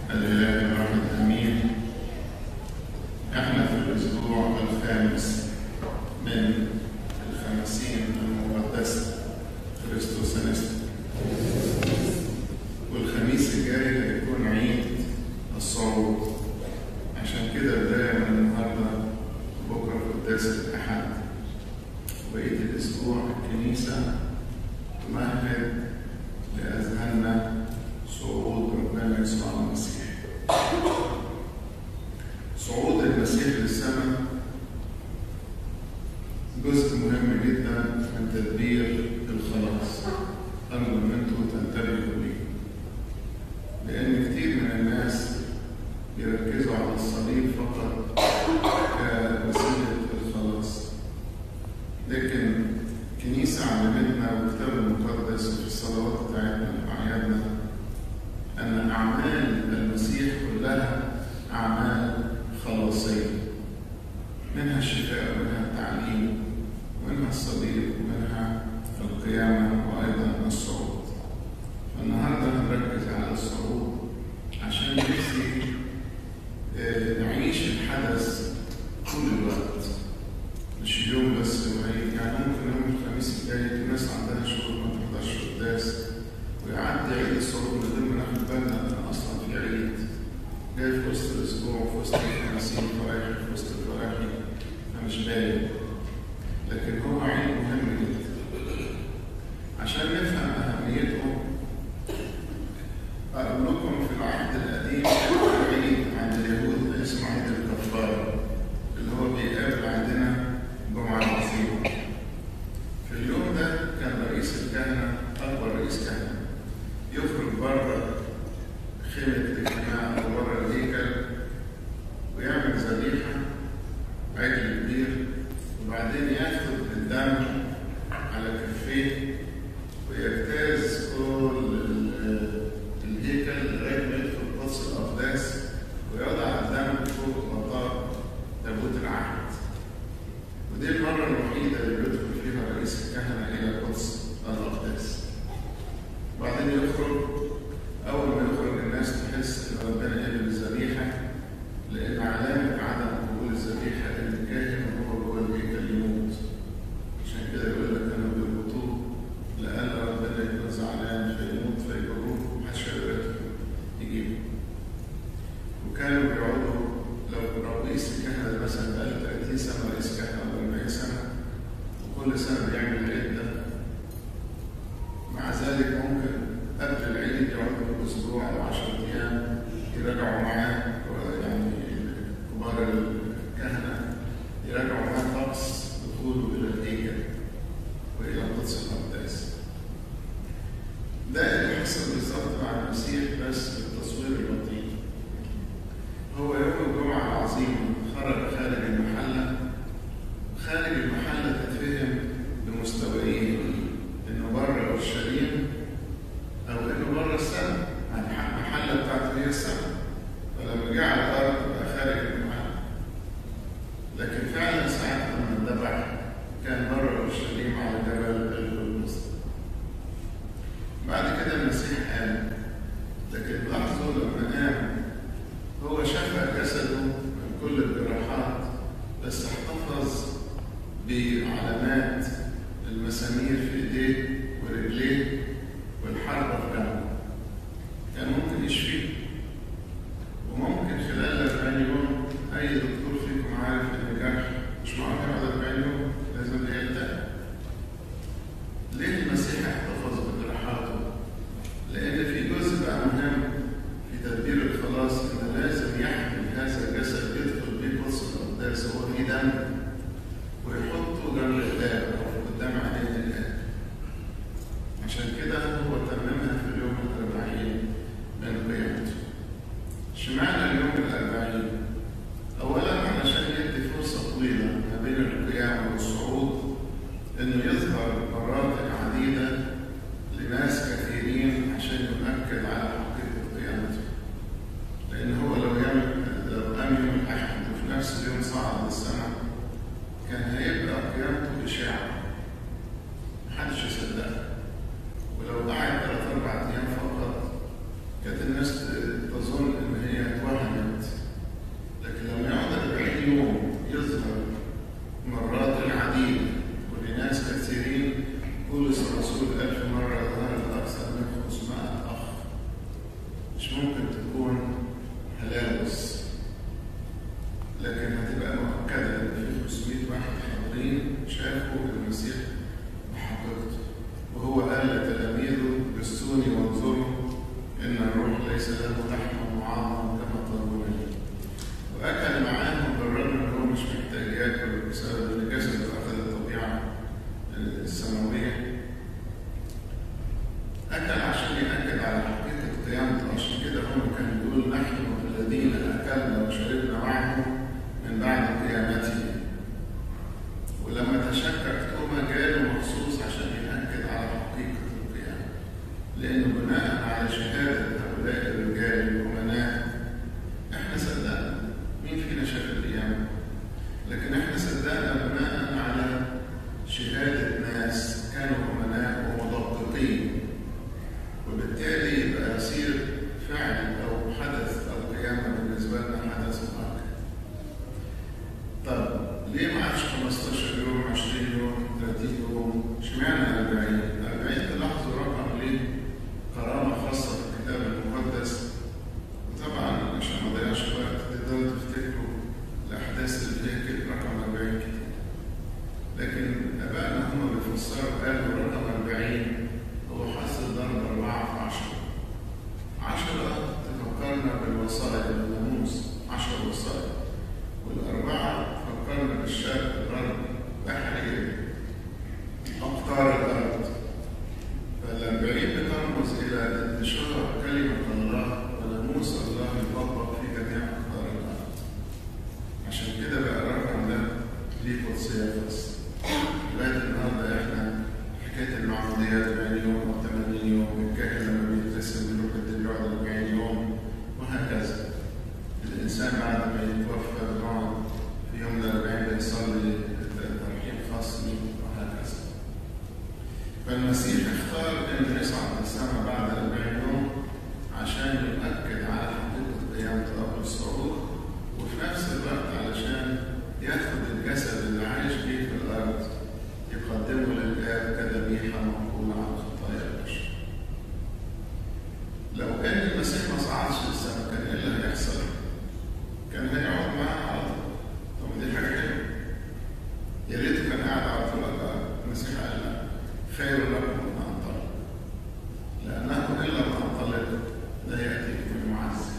الإله الواحد آمين احنا في الأسبوع الخامس من الخمسين المقدسة كريستوس أنستو والخميس الجاي هيكون عيد الصعود عشان كده بداية من النهاردة بكرة في قداس الأحد وبقية الأسبوع الكنيسة تمهد لأذهاننا صعود ربنا يسوع المسيح صعود المسيح للسماء جزء مهم جدا من تدبير الخلاص أرجو إن أنتوا تنتبهوا ليه لأن كتير من الناس بيركزوا على الصليب فقط كوسيلة الخلاص لكن الكنيسة علمتنا والكتاب المقدس وفي الصلوات بتاعتنا وأعيادنا أن أعمال المسيح كلها أعمال خلاصية منها الشفاء ومنها التعليم ومنها الصليب ومنها القيامة وأيضا الصعود فالنهاردة هنركز على الصعود عشان نفسي آه، نعيش الحدث طول الوقت مش اليوم بس وعيد يعني ممكن يوم الخميس الجاي في ناس عندها شغل ما تحضرش قداس ويعدي عيد الصعود من غير ما ناخد بالنا ان اصلا في عيد جاي في وسط الاسبوع في وسط الخمسين فرايحي في وسط الفرايحي فمش باين لكن هو عيد مهم جدا عشان نفهم اهميته اقول لكم في العهد القديم كان في عيد عند اليهود اسمه عيد الكفاره اللي هو بيقابل عندنا جمعه العظيمه في اليوم ده كان رئيس الكهنه اكبر رئيس كهنه يخرج بره خيمه الاجتماع او بره الهيكل ويعمل ذبيحه عجل كبير وبعدين ياخد الدم على كفيه ويجتاز كل ال- الهيكل لغايه ما يدخل قدس الاقداس ويضع الدم فوق مطار تابوت العهد ودي المره الوحيده اللي بيدخل فيها رئيس الكهنه الى قدس الاقداس وبعدين يخرج اول ما يخرج الناس تحس ان ربنا قبل الذبيحه لان علامه عدم قبول الذبيحه ان الكاهن وهو جوه الهيكل يموت عشان كده يقول لك كانوا بيربطوه لأن ربنا يكون زعلان فيموت فيجروه محدش هيقدر يدخل يجيبه وكانوا بيقعدوا لو رئيس الكهنة ده مثلا بقاله 30 سنة رئيس كهنة ولا 40 سنة وكل سنة بيعمل عدة مع ذلك ممكن قبل العيد يقعدوا أسبوع أو 10 أيام يراجعوا معاه يعني كبار الكهنة يراجعوا معاه طقس دخوله إلى الهيكل وإلى قدس الأقداس. ده اللي حصل بالظبط مع المسيح بس بالتصوير اللطيف. هو يوم الجمعة العظيمة خرج خارج المحلة خارج المحلة تتفهم بمستويين إنه بره أورشليم أو إنه بره السماء يعني المحلة بتاعته هي السماء فلما جه على الأرض بقى خارج المحلة لكن فعلا ساعة لما اتذبح كان بره اورشليم على جبل القدس. بعد كده المسيح قام لكن لاحظوا لما قام هو شفى جسده من كل الجراحات بس جسدا ولحما وعظما كما طلبوا منه واكل معاهم بالرغم ان هو مش محتاج ياكل بسبب ان جسده اخذ الطبيعه السماويه اكل عشان ياكد على حقيقه قيامته عشان كده هو كان بيقول نحن الذين اكلنا وشربنا معه من بعد قيامته ولما تشكك توما جاله مخصوص عشان يأكد على حقيقة القيامة لأنه بناء على شهادة هؤلاء الرجال الأمناء إحنا صدقنا مين فينا شاف القيامة لكن إحنا صدقنا بناء على شهادة ناس كانوا أمناء ومدققين وبالتالي يبقى يصير فعل أو حدث أو قيامة بالنسبة لنا حدث مؤكد طب ليه ما عادش 15 يوم 20 يوم 30 يوم اشمعنى 40 40 تلاحظوا رقم ليه كرامه خاصه في الكتاب المقدس وطبعا عشان ما اضيعش وقت تقدروا تفتكروا الاحداث اللي فيها كده رقم 40 كتير لكن ابائنا هم بيفسروا قالوا رقم 40 هو حاصل ضرب 4 في 10 10 تفكرنا بالوصايا بالناموس 10 وصايا والأربعة فكرنا بالشرق الغرب بحري أقطار الأرض فالأربعين بترمز إلى انتشار كلمة الله وناموس الله يطبق في جميع أقطار الأرض عشان كده بقى الرقم ده ليه قدسية خاصة لغاية النهاردة إحنا حكاية المعموديات 40 يوم أو 80 يوم الكاهن لما بيترسم بيروح الدنيا يقعد 40 يوم وهكذا الإنسان بعد ما يتوفى بيقعد في يوم الأربعين بيصلي ترحيب خاص بيه وهكذا. فالمسيح اختار إنه يصعد للسماء بعد 40 يوم عشان يؤكد على حقيقة قيامته قبل الصعود وفي نفس الوقت علشان ياخد الجسد اللي عايش بيه في الأرض يقدمه للآب كذبيحة مقبولة على خطايا البشر. لو كان المسيح ما صعدش للسماء كان ايه اللي هيحصل؟ كان هيقعد معاه على طول. طب دي حاجه حلوه. يا ريته كان قاعد على طول الارض. المسيح قال لا خير لكم ان انطلق. لانه ان لم انطلق لا ياتيكم المعز.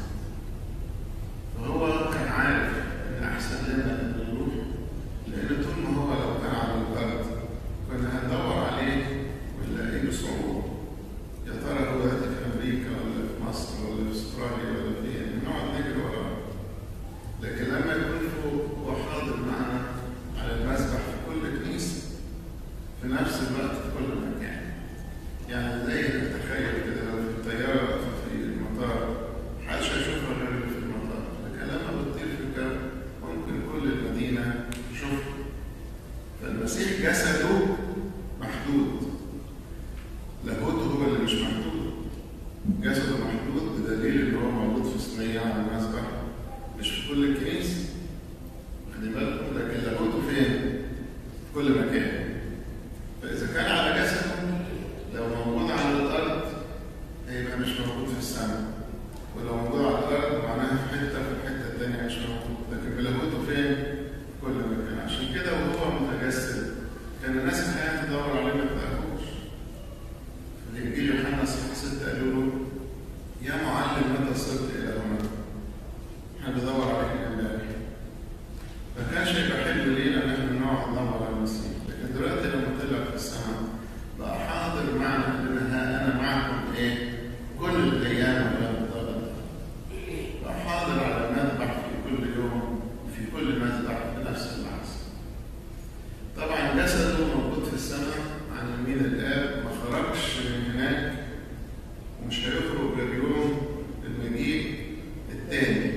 فهو كان عارف ان احسن لنا ان نروح لان طول ما هو لو كان على الارض كنا هندور عليه ونلاقيه بصعوبه. يا ترى هو دلوقتي في امريكا ولا في مصر ولا في استراليا ولا فين؟ نقعد نجري وراه. لكن لما يكون فوق هو حاضر معنا على المسبح في كل كنيسه في نفس الوقت في كل مكان. يعني زي اللي تخيل كده لو في الطياره واقفه في المطار محدش هيشوفها غير اللي في المطار، لكن لما بتطير في الجو ممكن كل المدينه تشوفها. فالمسيح جسده محدود لاهوته هو اللي مش محدود جسده محدود بدليل ان هو موجود في صينيه على المسبح مش في كل الكنيسه خلي بالكم لكن لاهوته فين؟ في كل مكان فاذا كان على جسده لو موجود على الارض هيبقى مش موجود في السماء ولو موجود على الارض معناها في حته في الحته الثانيه مش موجود لكن بلاهوته فين؟ في كل مكان عشان كده وهو متجسد كان الناس الحقيقه تدور عليه ما تلاقوش في الانجيل يوحنا اصحاح 6 قالوا له يا معلم متى صرت الى هنا؟ احنا بندور عليك من امبارح. ما كانش هيبقى حلو لينا ان احنا نقعد ندور على المسيح، لكن دلوقتي لما طلع في السماء بقى حاضر معنا لنا ها انا معكم ايه؟ كل الايام ولم تغلط. بقى حاضر على المذبح في كل يوم في كل مذبح في نفس اللحظه. طبعا جسده موجود في السماء عن يمين الاب ما خرجش من هناك ومش هيخرج غير يوم المجيء الثاني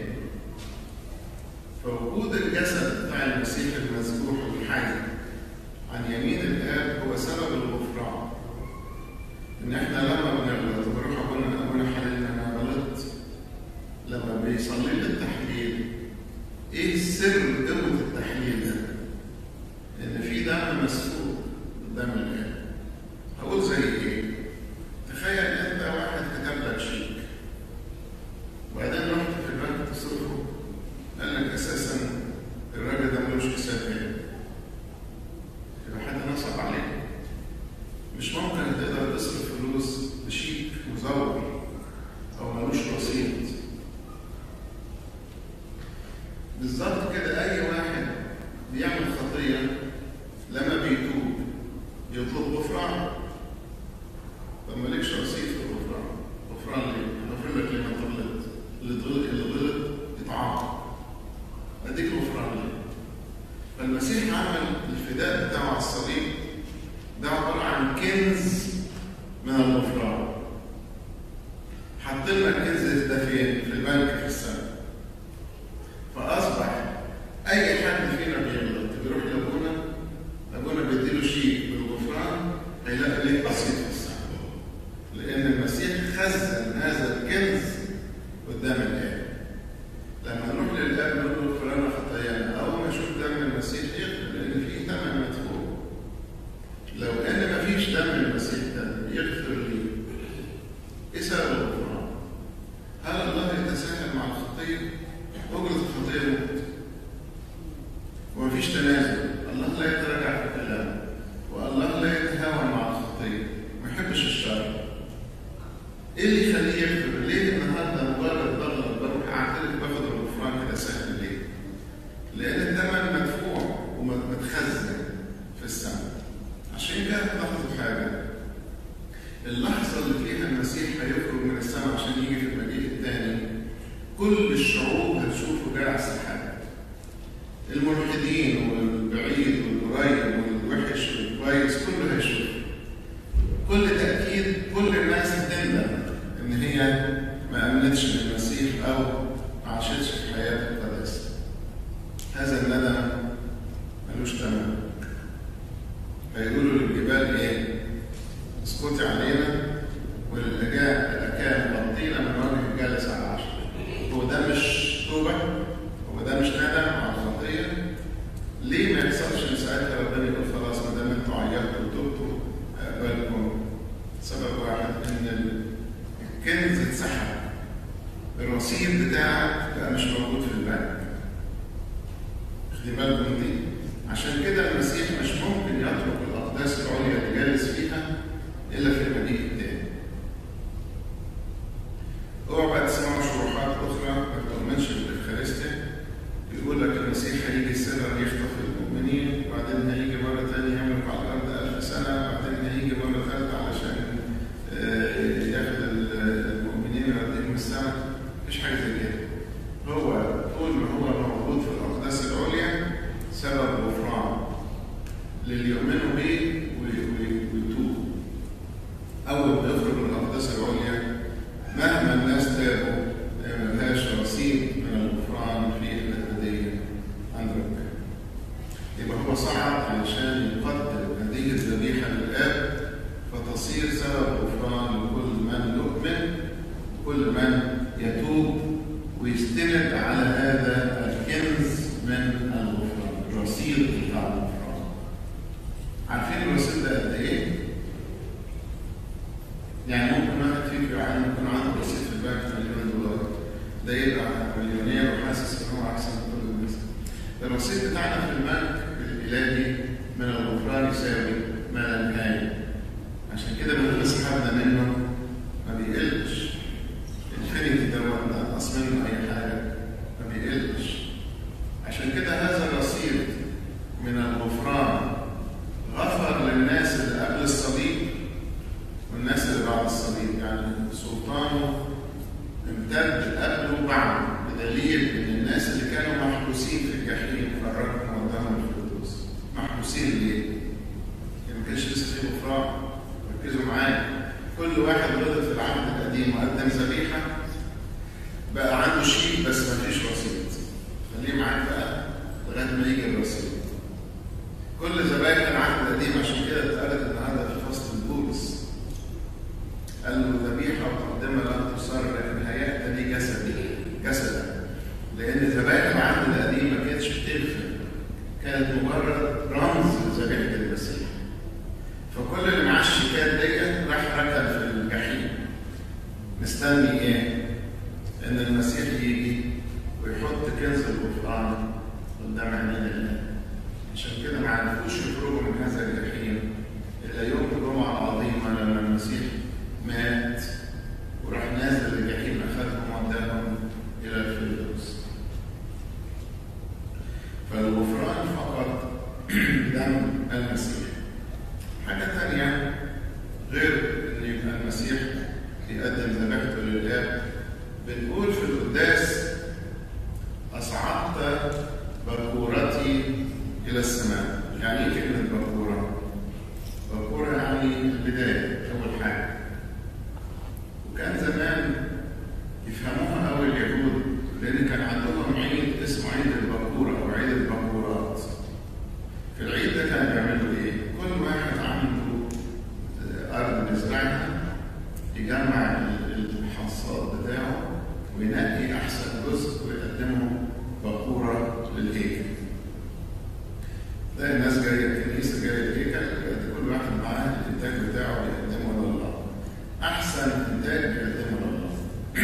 فوجود الجسد بتاع المسيح المذبوح الحي عن يمين الاب هو سبب الغفران ان احنا لما بنغلط بنروح ابونا ابونا حللنا انا غلطت لما بيصلي لي التحليل ايه سر قوه التحليل ده؟ ان في دم مسفوك قدام الاب هقول زي ايه؟ تخيل انت واحد كتب لك شيك وبعدين رحت في البنك تصرفه قال لك اساسا الراجل ده ملوش حساب هنا يبقى حد نصب عليك مش ممكن تقدر تصرف فلوس بشيك مزور او ملوش رصيد بالظبط كده أي واحد بيعمل خطية لما بيتوب يطلب غفران طب مالكش رصيد في الغفران غفران ليه؟ غفر لك لما غلط اللي غلط اللي غلط يتعاقب اديك غفران ليه؟ فالمسيح عمل الفداء بتاعه على الصليب ده عباره عن كنز من الغفران حط لنا الكنز ده فين؟ في البنك في السماء فاصبح اي حد فينا بيغلط بيروح لابونا ابونا بيديله شيء بالغفران هيلاقي ليه بسيط في السماء لان المسيح خزن هذا الكنز قدام الاب لما نروح للاب نقول له اغفر لنا خطايانا اول ما نشوف دم المسيح يغفر لان في ثمن مدفوع لو ان ما فيش دم المسيح ده يغفر لي ايه سبب الغفران؟ هل الله يتساهل مع الخطيه؟ اجرة الخطيه موت ومفيش تنازل الله لا يتراجع في كلامه والله لا يتهاون مع الخطيه ما يحبش الشر ايه اللي يخليه يغفر؟ ليه النهارده مجرد بغلط بروح اعترف باخد الغفران كده سهل ليه؟ لان الثمن مدفوع ومتخزن في السماء عشان كده تلاحظوا حاجه اللحظه اللي فيها المسيح هيخرج من السماء عشان يجي في المجيء الثاني كل الشعوب هتشوفه جاي على السحاب الملحدين والبعيد والقريب والوحش والكويس كله هيشوف كل تأكيد كل الناس هتندم إن هي ما آمنتش بالمسيح أو ما عاشتش في حياة القداسة. هذا الندم ملوش تمن. هيقولوا للجبال إيه؟ اسكتي علينا وللأكام غطينا من وجه الجالس على العرش. هو ده مش توبة؟ هو ده مش ندم على الخطية؟ ليه ما يحصلش ساعتها ربنا يقول خلاص ما دام انتوا عيطتوا وتوبتوا اقبلكم سبب واحد ان الكنز اتسحب الرصيد بتاعك بقى مش موجود في البنك خدي بالكم دي عشان كده المسيح مش ممكن يترك الاقداس العليا اللي جالس فيها الا في المجيء التاني اوعى بقى تسمعوا شروحات اخرى ما تؤمنش بالافخارستيا يقول لك المسيح هيجي سرا يخطف المؤمنين وبعدين هيجي مرة تانية يملك على الأرض ألف سنة وبعدين هيجي مرة ثالثة علشان ياخد المؤمنين ويوديهم السماء مفيش حاجة زي كده هو طول ما هو موجود في الأقداس العليا سبب غفران للي يؤمنوا بيه ويتوبوا أول ما يخرج من الأقداس العليا مهما الناس تابوا ملهاش رصيد من الغفران في الأبدية عند ربنا. يبقى هو صعد علشان يقدم هذه الذبيحة للآب فتصير سبب غفران لكل من يؤمن كل من يتوب ويستند على هذا الكنز من الغفران، الرصيد بتاع الغفران. عارفين الرصيد ده قد إيه؟ يعني ممكن واحد فيكم يعني يكون عنده رصيد في البنك مليون دولار ده يبقى مليونير وحاسس ان هو احسن من كل الناس. الرصيد بتاعنا في البنك الالهي من الغفران يساوي ما لا نهايه. عشان كده مهما سحبنا منه ما بيقلش. الفينيتي دوت نقص منه اي حاجه ما بيقلش. عشان كده هذا الرصيد من الغفران غفر للناس اللي قبل الصليب والناس اللي بعد الصليب يعني سلطانه امتد قبله وبعده بدليل ان الناس اللي كانوا محبوسين في الجحيم خرجهم وداهم الفردوس محبوسين ليه؟ ما كانش لسه في غفران ركزوا معايا كل واحد غلط في العهد القديم وقدم ذبيحه بقى عنده شيء بس ما فيش رصيد خليه معاك بقى لغايه ما يجي الرصيد كل ذبائح العهد القديم عشان كده اتقالت النهارده في فصل البولس قال له ذبيحه وتقدمها لن تصار لكن هيئت لي جسدي جسدا لان ذبائح العهد القديم ما كانتش بتغفر كانت مجرد رمز لذبيحه المسيح فكل اللي معاه الشيكات ديت راح ركن في الجحيم مستني ايه؟ ان المسيح يجي ويحط كنز الغفران قدام عينين الله عشان كده ما عرفوش يخرجوا من هذا الجحيم الا يوم الجمعه العظيمه لما المسيح مات وراح نازل الجحيم اخذهم وداهم الى الفردوس. للاب بنقول في القداس اصعدت بكورتي الى السماء يعني ايه كلمه بكوره بكوره يعني البدايه اول حاجه وكان زمان يفهموها قوي اليهود لان كان عندهم عيد اسمه عيد البكوره او عيد البكورات في العيد ده كانوا بيعملوا ايه؟ كل واحد عنده ارض بيزرعها يجمع الحصاد بتاعه وينقي احسن جزء ويقدمه بكوره للهيكل. تلاقي الناس جايه الكنيسه جايه الهيكل كل واحد معاه الانتاج بتاعه بيقدمه لله. احسن انتاج بيقدمه لله.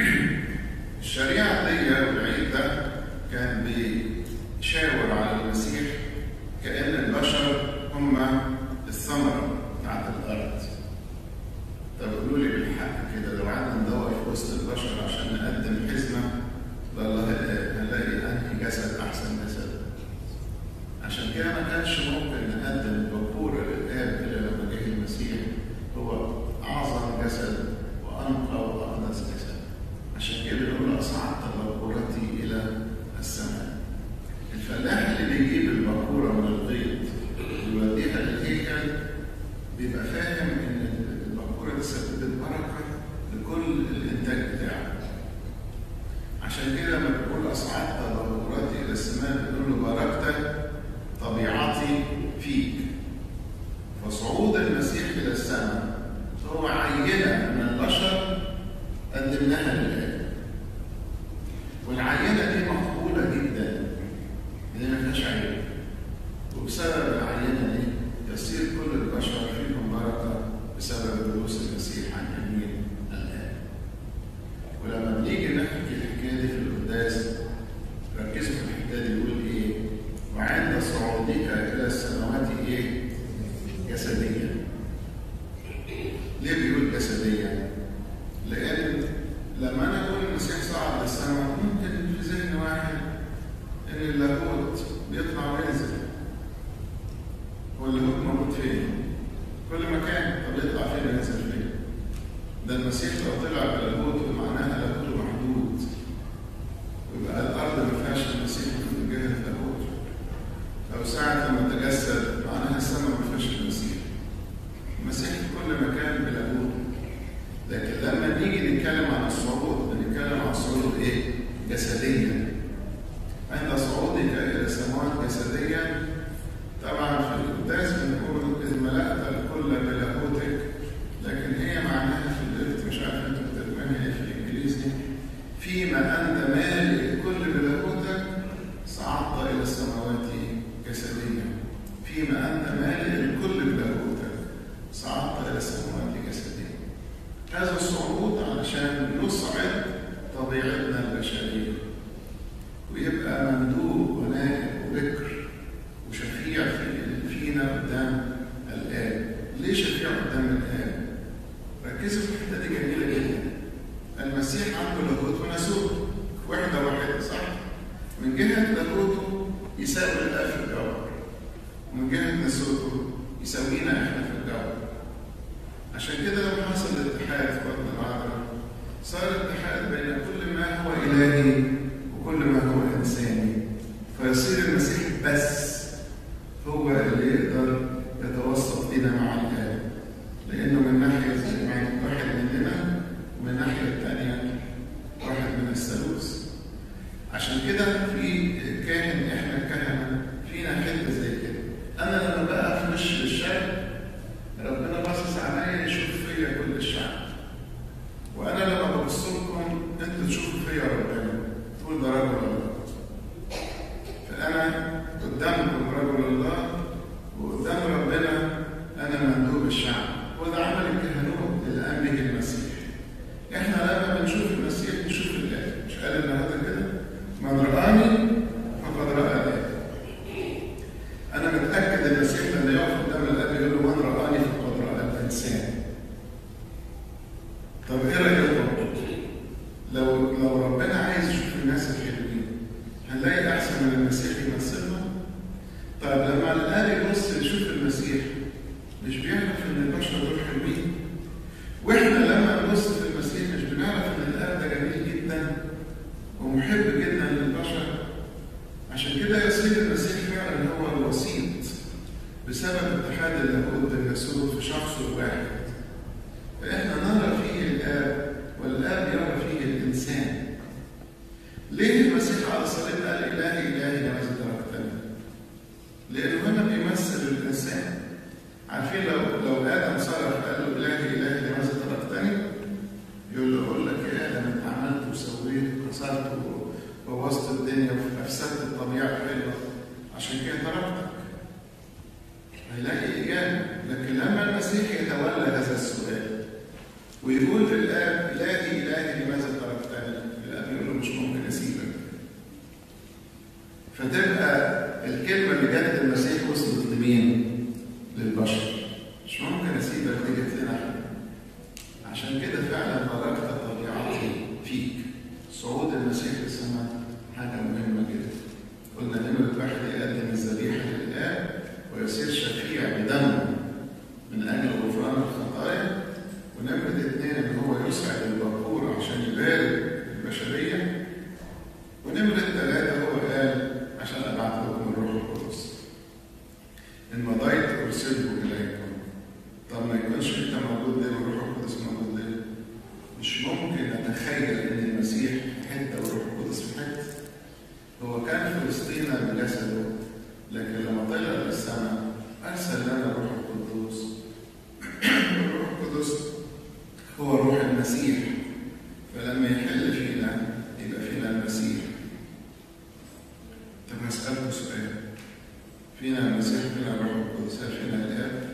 الشريعه دي والعيد ده كان بيشاور على المسيح كأن البشر هم الثمرة بتاعت الأرض. طب قولوا لي بالحق كده لو قعدنا ندور في وسط البشر عشان نقدم حزمة لله الآب هنلاقي أنهي جسد أحسن جسد. عشان كده ما كانش ممكن نقدم البكورة للآب إلا لما جه المسيح هو أعظم جسد وأنقى وأقدس جسد. عشان كده بنقول أصعدت بكورتي إلى السماء. الفلاح اللي بيجيب البكوره من الغيط ويوديها للهيكل بيبقى فاهم ان البكوره دي سببت بركه لكل الانتاج بتاعه. عشان كده لما بنقول اصعدت بكورتي الى السماء بنقول له باركت طبيعتي فيك. فصعود المسيح الى السماء هو عينه من البشر قدمناها للآب. والعينه دي مقبوله جدا اللي ما فيهاش عيب وبسبب العينه دي يصير كل البشر فيهم بركه بسبب جلوس المسيح عن يمين الاب ولما بنيجي نحكي الحكايه دي في القداس ركزوا في الحكايه دي يقول ايه وعند صعودك الى السماوات ايه جسديا ليه بيقول جسديا لان لما انا اقول المسيح صعد للسماء ممكن في ذهن واحد ان اللاهوت بيطلع وينزل هو اللاهوت موجود فين؟ كل مكان طب يطلع فين وينزل فين؟ ده المسيح لو طلع بلاهوت معناها لاهوته محدود ويبقى الارض ما فيهاش المسيح من جهه اللاهوت لو ساعة لما تجسد معناها السماء ما فيهاش المسيح المسيح في كل مكان بلاهوته لكن لما نيجي نتكلم عن الصعود بنتكلم عن الصعود ايه؟ جسديا عند صعودك الى السماوات جسديا طبعا في القداس بنقول اذ ملأت الكل بلاهوتك لكن هي معناها في القرد مش عارف انتوا بترجمها ايه في الانجليزي فيما انت مالئ الكل بلاهوتك صعدت الى السماوات جسديا فيما انت مالئ الكل بلاهوتك صعدت الى السماوات جسديا هذا الصعود علشان نصعد طبيعتنا البشريه ويبقى مندوب ونائب وبكر وشفيع في فينا قدام الآب. ليه شفيع قدام الآب؟ ركزوا في الحتة دي جميلة جدا. المسيح عنده لاهوت وناسوت وحدة واحدة صح؟ من جهة لاهوته يساوي الآب في الجوهر. ومن جهة ناسوته يساوينا احنا في الجوهر. عشان كده لما حصل الاتحاد في بطن العذراء صار اتحاد بين كل ما هو إلهي وكل ما هو إنساني فيصير المسيح بس هو اللي يقدر يتوسط بنا مع الآب لأنه من ناحية واحد مننا ومن الناحية الثانية واحد من الثالوث عشان كده في كاهن احنا الكهنة فينا حتة زي كده أنا لما بقى في وش الشعب ربنا باصص عليا يشوف فيا كل الشعب وأنا لما ببص لكم أنتوا تشوفوا فيا ربنا تقول ده رجل الله فأنا قدامكم رجل الله وقدام ربنا أنا مندوب الشعب وده عمل الكهنوت اللي قام به المسيح إحنا لما بنشوف المسيح نشوف الله مش قال النهارده كده من رآني فقد رأى الآب أنا متأكد المسيح لما يقف قدام الآب يقول له من رآني فقد رأى الإنسان طب إيه رأيكم؟ لو لو ربنا عايز يشوف الناس الحلوين هنلاقي احسن من المسيح يمثلنا طيب لما الآب يبص يشوف المسيح مش بيعرف ان البشر دول حلوين واحنا لما نبص في المسيح مش بنعرف ان الآب جدا ومحب جدا للبشر عشان كده يصير المسيح فعلا هو الوسيط بسبب اتحاد اللاهوت بالناسوت في شخص واحد فاحنا نرى فيه الاب والاب يرى فيه الانسان ليه المسيح على الصليب قال الهي الهي لماذا تركتني؟ لانه هنا بيمثل الانسان عارفين لو لو ادم صرخ قال له الهي الهي لماذا تركتني؟ يقول له اقول لك يا ادم انت عملت وسويت وكسرت وبوظت الدنيا وافسدت الطبيعه الحلوه عشان كده تركتك. هيلاقي اجابه لكن لما المسيح يتولى هذا السؤال ويقول للاب الهي الهي لماذا تركتني؟ الاب يقول له مش ممكن اسيبك. فتبقى الكلمه اللي جت المسيح وصلت لمين؟ للبشر. مش ممكن اسيبك دي جت لنا احنا. عشان كده فعلا باركت طبيعتي فيك. صعود المسيح للسماء حاجه مهمه جدا. قلنا نمرة واحد يقدم الذبيحه للاب ويصير شفيع بدمه من اجل غفران الخطايا ونمرة اثنين ان هو يسعد البكور عشان يبارك البشريه ونمرة ثلاثة هو قال عشان ابعث لكم الروح القدس ان مضيت ارسله اليكم طب ما يكونش انت موجود ليه والروح القدس موجود ليه؟ مش ممكن اتخيل ان المسيح في حته والروح القدس في حته هو كان فلسطين بجسده لكن لما طلع للسماء ارسل لنا الروح القدس الروح القدس هو روح المسيح فلما يحل فينا يبقى فينا المسيح طب هسألكم سؤال فينا المسيح فينا الروح القدس هل فينا الآب؟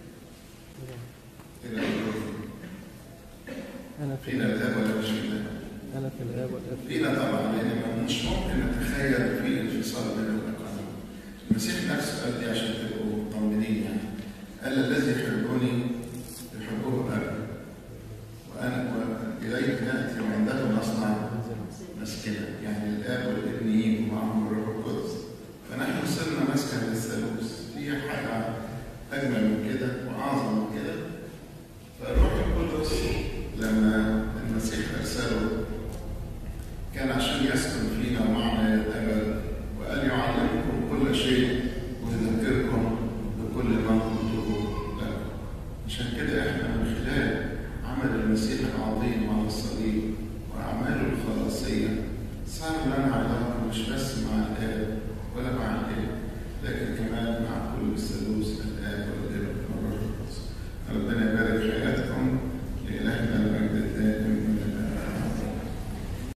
فينا الروح أنا في فينا الآب ولا مش فينا؟ أنا في الآب والآب فينا طبعا لان ما- مش ممكن نتخيل في انفصال بين الاقانيم. المسيح نفسه قال دي عشان تبقوا مطمنين يعني. قال الذي يحبني يحبه ابي. وانا واليك ناتي وعنده نصنع مسكنا، يعني الاب والابن يجوا معهم الروح القدس. فنحن صرنا مسكن للثالوث، في حاجه اجمل من كده واعظم من كده. فالروح القدس لما المسيح ارسله كان عشان يسكن فينا ومعنا الأبد وأن يعلمكم كل شيء ويذكركم بكل ما قلته لكم. عشان كده احنا من خلال عمل المسيح العظيم على الصليب وأعماله الخلاصية صار لنا علاقة مش بس مع الآب ولا مع الابن لكن كمان مع كل الثالوث الآب والابن والروح القدس. ربنا